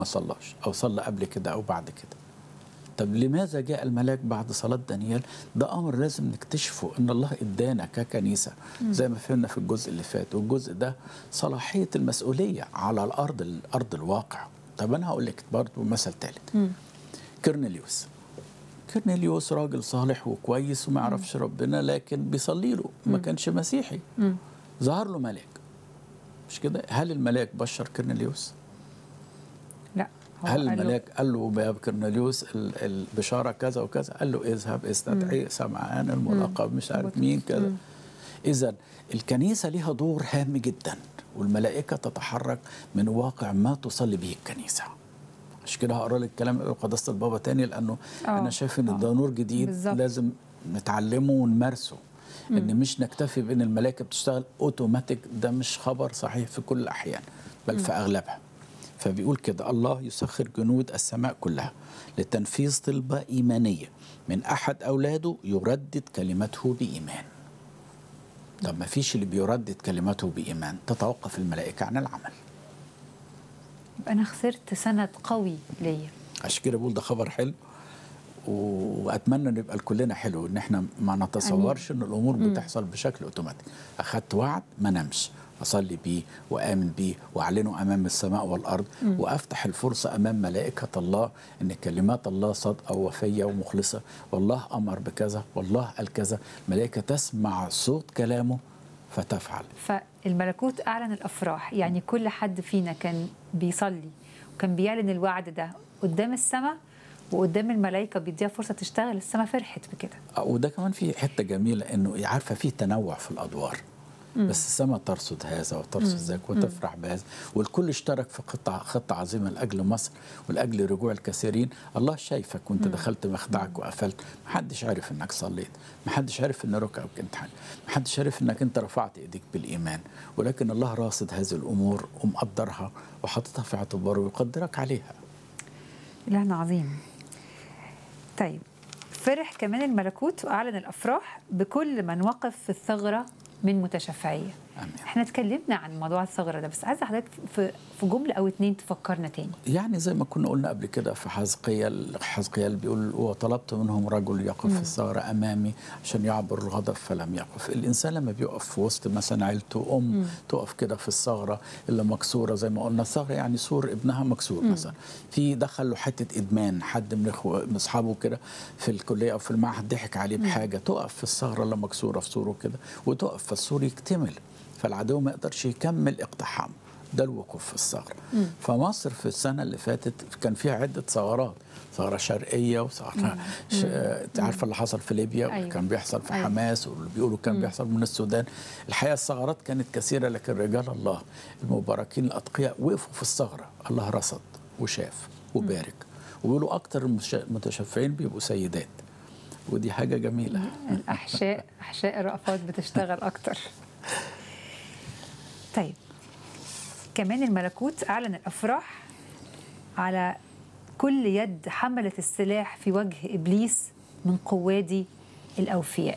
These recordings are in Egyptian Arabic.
ما صلاش او صلى قبل كده او بعد كده طب لماذا جاء الملاك بعد صلاة دانيال ده أمر لازم نكتشفه إن الله إدانا ككنيسة زي ما فهمنا في الجزء اللي فات والجزء ده صلاحية المسؤولية على الأرض الأرض الواقع طب أنا هقول لك برضه مثل ثالث كرنيليوس كرنيليوس راجل صالح وكويس وما يعرفش ربنا لكن بيصلي له ما كانش مسيحي ظهر له ملاك مش كده هل الملاك بشر كرنيليوس لا هو هل قال له- الملاك قال له يا كرنيليوس ال- البشاره كذا وكذا قال له اذهب استدعي سمعان الملقب مش عارف مين كذا اذا الكنيسه ليها دور هام جدا والملائكه تتحرك من واقع ما تصلي به الكنيسه مش كده هقرا لك كلام قداسه البابا تاني لانه آه، انا شايف ان آه. ده نور جديد بالظبط. لازم نتعلمه ونمارسه ان مش نكتفي بان الملائكه بتشتغل اوتوماتيك ده مش خبر صحيح في كل الاحيان بل في اغلبها فبيقول كده الله يسخر جنود السماء كلها لتنفيذ طلبة إيمانية من أحد أولاده يردد كلمته بإيمان طب ما فيش اللي بيردد كلمته بإيمان تتوقف الملائكة عن العمل يبقى انا خسرت سند قوي ليا عشان كده بقول ده خبر حلو و- واتمنى ان يبقى كلنا حلو ان احنا ما نتصورش ان الامور بتحصل بشكل اوتوماتيك اخدت وعد ما نمش اصلي بيه وامن بيه واعلنه امام السماء والارض وافتح الفرصه امام ملائكه الله ان كلمات الله صادقه ووفيه ومخلصه والله امر بكذا والله قال كذا ملائكه تسمع صوت كلامه فتفعل فالملكوت اعلن الافراح يعني كل حد فينا كان بيصلي وكان بيعلن الوعد ده قدام السماء وقدام الملائكه بيديها فرصه تشتغل السماء فرحت بكده وده كمان في حته جميله انه عارفه في تنوع في الادوار بس السماء ترصد هذا وترصد ذاك وتفرح بهذا والكل اشترك في قطع خطه عظيمه لاجل مصر ولاجل رجوع الكثيرين الله شايفك وانت دخلت مخدعك وقفلت محدش عارف انك صليت محدش عارف ان ركعك كانت حاجه محدش عارف انك انت رفعت ايديك بالايمان ولكن الله راصد هذه الامور ومقدرها وحاططها في اعتباره ويقدرك عليها إلهنا عظيم طيب فرح كمان الملكوت واعلن الافراح بكل من وقف في الثغره من متشفعيه امين احنا اتكلمنا عن موضوع الثغره ده بس عايزه حضرتك في في جمله او اتنين تفكرنا تاني يعني زي ما كنا قلنا قبل كده في حزقيال حزقيال بيقول وطلبت منهم رجل يقف في الثغرة أمامي عشان يعبر الغضب فلم يقف الإنسان لما بيقف في وسط مثلا عيلته أم تقف كده في الثغرة اللي مكسورة زي ما قلنا الثغرة يعني سور ابنها مكسور مثلا في دخل له حتة إدمان حد من إخوة من أصحابه كده في الكلية أو في المعهد ضحك عليه بحاجة تقف في الثغرة اللي مكسورة في سوره كده وتقف فالسور يكتمل فالعدو ما يقدرش يكمل اقتحامه ده الوقوف في الثغرة فمصر في السنة اللي فاتت كان فيها عدة ثغرات ثغرة شرقية وثغرة ش... انت عارفة اللي حصل في ليبيا أيوة. أيوة. كان بيحصل في أيوة. حماس واللي بيقولوا كان بيحصل من السودان الحقيقة الثغرات كانت كثيرة لكن رجال الله المباركين الأتقياء وقفوا في الثغرة الله رصد وشاف وبارك وبيقولوا أكتر المش- المتشفعين بيبقوا سيدات ودي حاجة جميلة الاحشاء احشاء الرأفات بتشتغل اكتر طيب كمان الملكوت اعلن الافراح على كل يد حملت السلاح في وجه ابليس من قوادي الاوفياء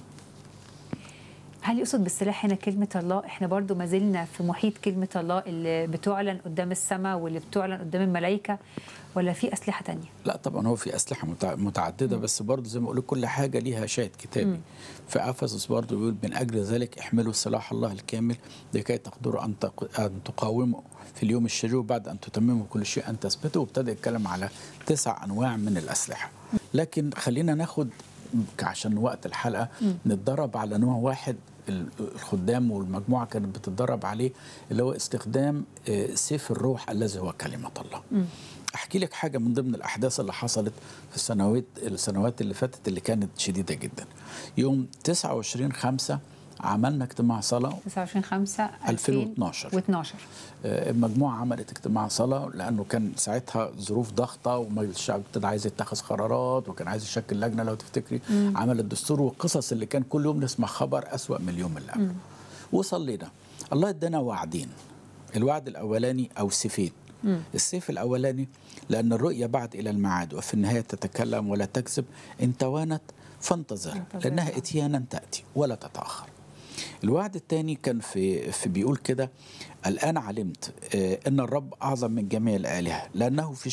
هل يقصد بالسلاح هنا كلمة الله؟ احنا برضو ما زلنا في محيط كلمة الله اللي بتعلن قدام السماء واللي بتعلن قدام الملائكة ولا في أسلحة تانية؟ لا طبعا هو في اسلحه متع- متعدده بس برضه زي ما اقول كل حاجه ليها شاهد كتابي في افسس برضه بيقول من اجل ذلك احملوا سلاح الله الكامل لكي تقدروا ان تق- ان تقاوموا في اليوم الشرير بعد ان تتمموا كل شيء ان تثبتوا وابتدى يتكلم على تسع انواع من الاسلحه لكن خلينا ناخد عشان وقت الحلقه نتدرب على نوع واحد ال- الخدام والمجموعه كانت بتتدرب عليه اللي هو استخدام آه، سيف الروح الذي هو كلمه الله احكي لك حاجه من ضمن الاحداث اللي حصلت في السنوات السنوات اللي فاتت اللي كانت شديده جدا يوم 29 5 عملنا اجتماع صلاه 29 5 2012. 2012 آه، المجموعه عملت اجتماع صلاه لانه كان ساعتها ظروف ضغطه ومجلس الشعب ابتدى عايز يتخذ قرارات وكان عايز يشكل لجنه لو تفتكري عمل الدستور والقصص اللي كان كل يوم نسمع خبر اسوا من اليوم اللي قبله وصلينا الله ادانا وعدين الوعد الاولاني او سيفين السيف الاولاني لان الرؤيا بعد الى الميعاد وفي النهايه تتكلم ولا تكذب ان توانت فانتظر انتظر. لانها اتيانا تاتي ولا تتاخر الوعد الثاني كان في, في بيقول كده الآن علمت آه، أن الرب أعظم من جميع الآلهة لأنه في